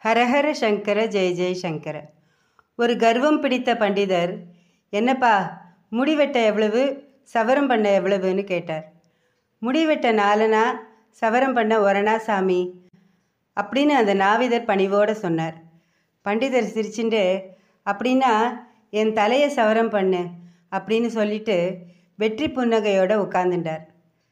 ஹரஹர சங்கர ஜெய ஜெய சங்கர ஒரு கர்வம் பிடித்த பண்டிதர் என்னப்பா முடி வெட்ட எவ்வளவு சவரம் பண்ண எவ்வளவுன்னு கேட்டார் முடி வெட்ட நாலனா சவரம் பண்ண ஒரணா சாமி அப்படின்னு அந்த நாவிதர் பணிவோடு சொன்னார் பண்டிதர் சிரிச்சுட்டு அப்படின்னா என் தலையை சவரம் பண்ணு அப்படின்னு சொல்லிட்டு வெற்றி புன்னகையோட உட்காந்துட்டார்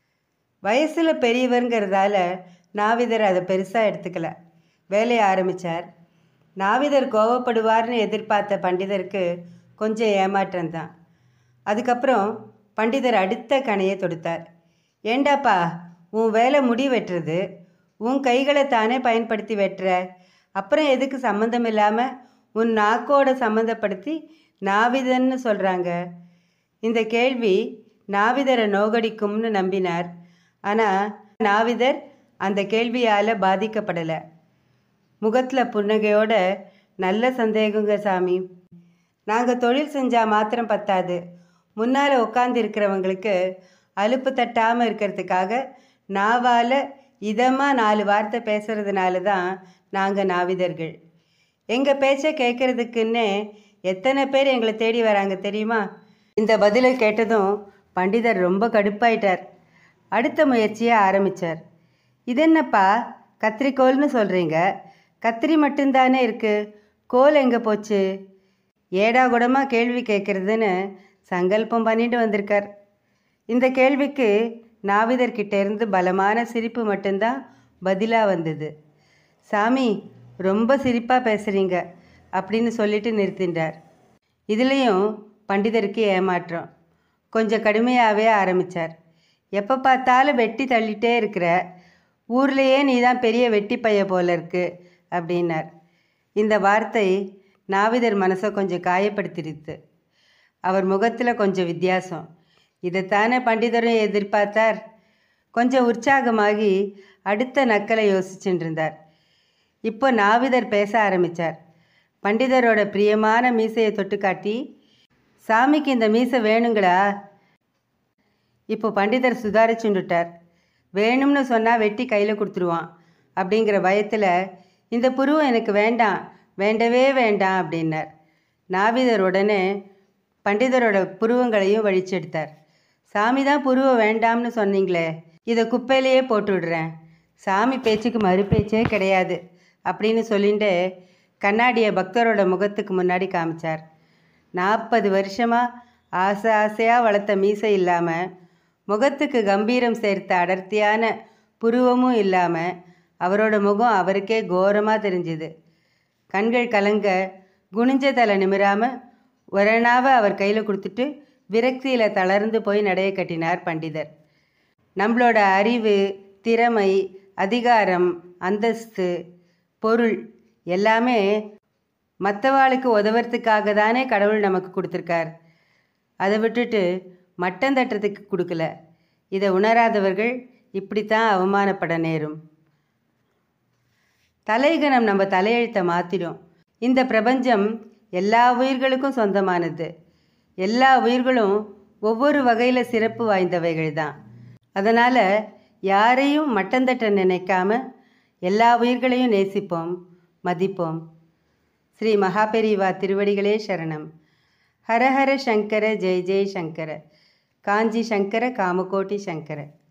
வயசில் பெரியவருங்கிறதால நாவிதர் அதை பெருசாக எடுத்துக்கல வேலையை ஆரம்பித்தார் நாவிதர் கோவப்படுவார்னு எதிர்பார்த்த பண்டிதருக்கு கொஞ்சம் ஏமாற்றம்தான் அதுக்கப்புறம் பண்டிதர் அடுத்த கணையை தொடுத்தார் ஏண்டாப்பா உன் வேலை முடி வெட்டுறது உன் கைகளை தானே பயன்படுத்தி வெட்டுற அப்புறம் எதுக்கு சம்மந்தம் இல்லாமல் உன் நாக்கோட சம்மந்தப்படுத்தி நாவிதன்னு சொல்கிறாங்க இந்த கேள்வி நாவிதரை நோகடிக்கும்னு நம்பினார் ஆனால் நாவிதர் அந்த கேள்வியால் பாதிக்கப்படலை முகத்தில் புன்னகையோட நல்ல சந்தேகங்க சாமி நாங்கள் தொழில் செஞ்சால் மாத்திரம் பத்தாது முன்னால் உட்காந்து இருக்கிறவங்களுக்கு அலுப்பு தட்டாமல் இருக்கிறதுக்காக நாவால் இதமாக நாலு வார்த்தை பேசுகிறதுனால தான் நாங்கள் நாவிதர்கள் எங்கள் பேச்சை கேட்குறதுக்குன்னே எத்தனை பேர் எங்களை தேடி வராங்க தெரியுமா இந்த பதிலை கேட்டதும் பண்டிதர் ரொம்ப கடுப்பாயிட்டார் அடுத்த முயற்சியை ஆரம்பித்தார் இதென்னப்பா கத்திரிக்கோல்னு சொல்கிறீங்க கத்திரி மட்டும்தானே இருக்குது கோல் எங்கே போச்சு ஏடா கூடமாக கேள்வி கேட்குறதுன்னு சங்கல்பம் பண்ணிட்டு வந்திருக்கார் இந்த கேள்விக்கு நாவிதர்கிட்ட இருந்து பலமான சிரிப்பு மட்டும்தான் பதிலாக வந்தது சாமி ரொம்ப சிரிப்பாக பேசுகிறீங்க அப்படின்னு சொல்லிட்டு நிறுத்தின்றார் இதுலேயும் பண்டிதருக்கு ஏமாற்றம் கொஞ்சம் கடுமையாகவே ஆரம்பித்தார் எப்போ பார்த்தாலும் வெட்டி தள்ளிட்டே இருக்கிற ஊர்லேயே நீ தான் பெரிய வெட்டி பைய போல இருக்கு அப்படின்னார் இந்த வார்த்தை நாவிதர் மனசை கொஞ்சம் காயப்படுத்திடுத்து அவர் முகத்தில் கொஞ்சம் வித்தியாசம் இதைத்தானே பண்டிதரும் எதிர்பார்த்தார் கொஞ்சம் உற்சாகமாகி அடுத்த நக்கலை யோசிச்சுட்டு இருந்தார் இப்போ நாவிதர் பேச ஆரம்பித்தார் பண்டிதரோட பிரியமான மீசையை தொட்டு காட்டி சாமிக்கு இந்த மீசை வேணுங்களா இப்போ பண்டிதர் சுதாரிச்சுண்டுட்டார் வேணும்னு சொன்னால் வெட்டி கையில் கொடுத்துருவான் அப்படிங்கிற பயத்தில் இந்த புருவம் எனக்கு வேண்டாம் வேண்டவே வேண்டாம் அப்படின்னார் நாவிதர் உடனே பண்டிதரோட புருவங்களையும் வழிச்செடுத்தார் சாமி தான் புருவம் வேண்டாம்னு சொன்னீங்களே இதை குப்பையிலேயே போட்டு விடுறேன் சாமி பேச்சுக்கு மறுபேச்சே கிடையாது அப்படின்னு சொல்லிட்டு கண்ணாடியை பக்தரோட முகத்துக்கு முன்னாடி காமிச்சார் நாற்பது வருஷமாக ஆசை ஆசையாக வளர்த்த மீசை இல்லாமல் முகத்துக்கு கம்பீரம் சேர்த்த அடர்த்தியான புருவமும் இல்லாமல் அவரோட முகம் அவருக்கே கோரமாக தெரிஞ்சுது கண்கள் கலங்க குனிஞ்ச தலை நிமிராமல் ஒரணாவை அவர் கையில் கொடுத்துட்டு விரக்தியில் தளர்ந்து போய் நடைய கட்டினார் பண்டிதர் நம்மளோட அறிவு திறமை அதிகாரம் அந்தஸ்து பொருள் எல்லாமே மற்றவாளுக்கு உதவுறதுக்காக தானே கடவுள் நமக்கு கொடுத்துருக்கார் அதை விட்டுட்டு மட்டம் தட்டுறதுக்கு கொடுக்கல இதை உணராதவர்கள் இப்படித்தான் அவமானப்பட நேரும் தலைகணம் நம்ம தலையெழுத்தை மாற்றிடும் இந்த பிரபஞ்சம் எல்லா உயிர்களுக்கும் சொந்தமானது எல்லா உயிர்களும் ஒவ்வொரு வகையில் சிறப்பு வாய்ந்தவைகள் தான் அதனால் யாரையும் மட்டந்தட்ட நினைக்காம எல்லா உயிர்களையும் நேசிப்போம் மதிப்போம் ஸ்ரீ மகாபெரிவா திருவடிகளே சரணம் ஹரஹர சங்கர ஜெய ஜெய சங்கர காஞ்சி சங்கர காமகோட்டி சங்கர